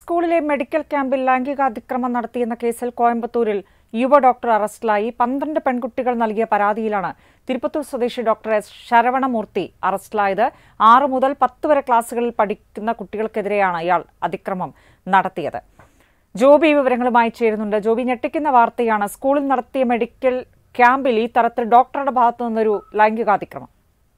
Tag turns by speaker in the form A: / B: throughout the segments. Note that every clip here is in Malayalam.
A: സ്കൂളിലെ മെഡിക്കൽ ക്യാമ്പിൽ ലൈംഗികാതിക്രമം നടത്തിയെന്ന കേസിൽ കോയമ്പത്തൂരിൽ യുവ ഡോക്ടർ അറസ്റ്റിലായി പന്ത്രണ്ട് പെൺകുട്ടികൾ നൽകിയ പരാതിയിലാണ് തിരുപ്പത്തൂർ സ്വദേശി ഡോക്ടർ എസ് ശരവണമൂർത്തി അറസ്റ്റിലായത് ആറ് മുതൽ പത്ത് വരെ ക്ലാസുകളിൽ പഠിക്കുന്ന കുട്ടികൾക്കെതിരെയാണ് ഇയാൾ അതിക്രമം നടത്തിയത് ജോബി വിവരങ്ങളുമായി ചേരുന്നുണ്ട് ജോബി ഞെട്ടിക്കുന്ന വാർത്തയാണ് സ്കൂളിൽ നടത്തിയ മെഡിക്കൽ ക്യാമ്പിൽ ഈ തരത്തിൽ ഡോക്ടറുടെ ഭാഗത്തു നിന്നൊരു ലൈംഗികാതിക്രമം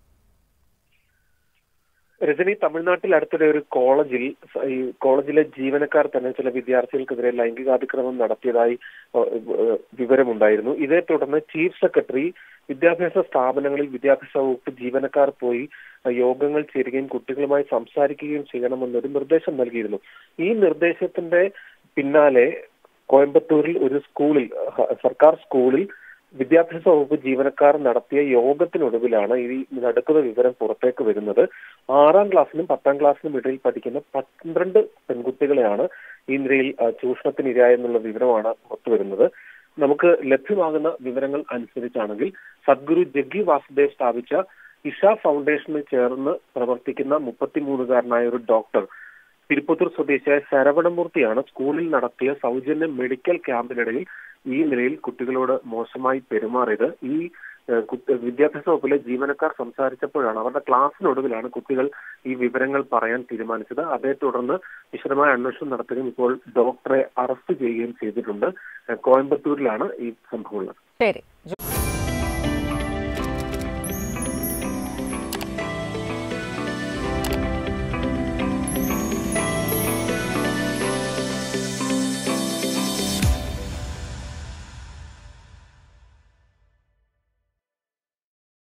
B: രജനി തമിഴ്നാട്ടിൽ അടുത്തിടെ ഒരു കോളേജിൽ സ- ഈ കോളേജിലെ ജീവനക്കാർ തന്നെ ചില വിദ്യാർത്ഥികൾക്കെതിരെ ലൈംഗികാതിക്രമം നടത്തിയതായി ഏഹ്, ഏഹ്, വിവരമുണ്ടായിരുന്നു ഇതേ തുടർന്ന് ചീഫ് സെക്രട്ടറി വിദ്യാഭ്യാസ സ്ഥാപനങ്ങളിൽ വിദ്യാഭ്യാസ വകുപ്പ് ജീവനക്കാർ പോയി ഏഹ്, യോഗങ്ങൾ ചേരുകയും കുട്ടികളുമായി സംസാരിക്കുകയും ചെയ്യണമെന്നൊരു നിർദ്ദേശം നൽകിയിരുന്നു ഈ നിർദ്ദേശത്തിന്റെ പിന്നാലെ കോയമ്പത്തൂരിൽ ഒരു സ്കൂളിൽ ഹ- സർക്കാർ സ്കൂളിൽ വിദ്യാഭ്യാസ വകുപ്പ് ജീവനക്കാർ നടത്തിയ യോഗത്തിനൊടുവിലാണ് ഈ നടക്കുന്ന വിവരം പുറത്തേക്ക് വരുന്നത് ആറാം ക്ലാസ്സിനും പത്താം ക്ലാസ്സിനും ഇടയിൽ പഠിക്കുന്ന പന്ത്രണ്ട് പെൺകുട്ടികളെയാണ് ഈ നിലയിൽ ആ, ചൂഷണത്തിന് ഇരയായെന്നുള്ള വിവരമാണ് പുറത്തുവരുന്നത് നമുക്ക് ലഭ്യമാകുന്ന വിവരങ്ങൾ അനുസരിച്ചാണെങ്കിൽ സദ്ഗുരു ജഗ്ഗി വാസുദേവ് സ്ഥാപിച്ച ഇഷ ഫൗണ്ടേഷനിൽ ചേർന്ന് പ്രവർത്തിക്കുന്ന മുപ്പത്തിമൂന്നുകാരനായ ഒരു ഡോക്ടർ തിരുപ്പത്തൂർ സ്വദേശിയായ ശരവണമൂർത്തിയാണ് സ്കൂളിൽ നടത്തിയ സൗജന്യ മെഡിക്കൽ ക്യാമ്പിനിടയിൽ ഈ നിലയിൽ കുട്ടികളോട് മോശമായി പെരുമാറിയത് ഈ ഏഹ്, കുട്ടി- വിദ്യാഭ്യാസ വകുപ്പിലെ ജീവനക്കാർ സംസാരിച്ചപ്പോഴാണ് അവരുടെ ക്ലാസ്സിനൊടുവിലാണ് കുട്ടികൾ ഈ വിവരങ്ങൾ പറയാൻ തീരുമാനിച്ചത് അതേ തുടർന്ന് വിശദമായ അന്വേഷണം നടത്തുകയും ഇപ്പോൾ ഡോക്ടറെ അറസ്റ്റ് ചെയ്യുകയും ചെയ്തിട്ടുണ്ട് ഏഹ്, കോയമ്പത്തൂരിലാണ് ഈ സംഭവം ഉള്ളത്
A: ശരി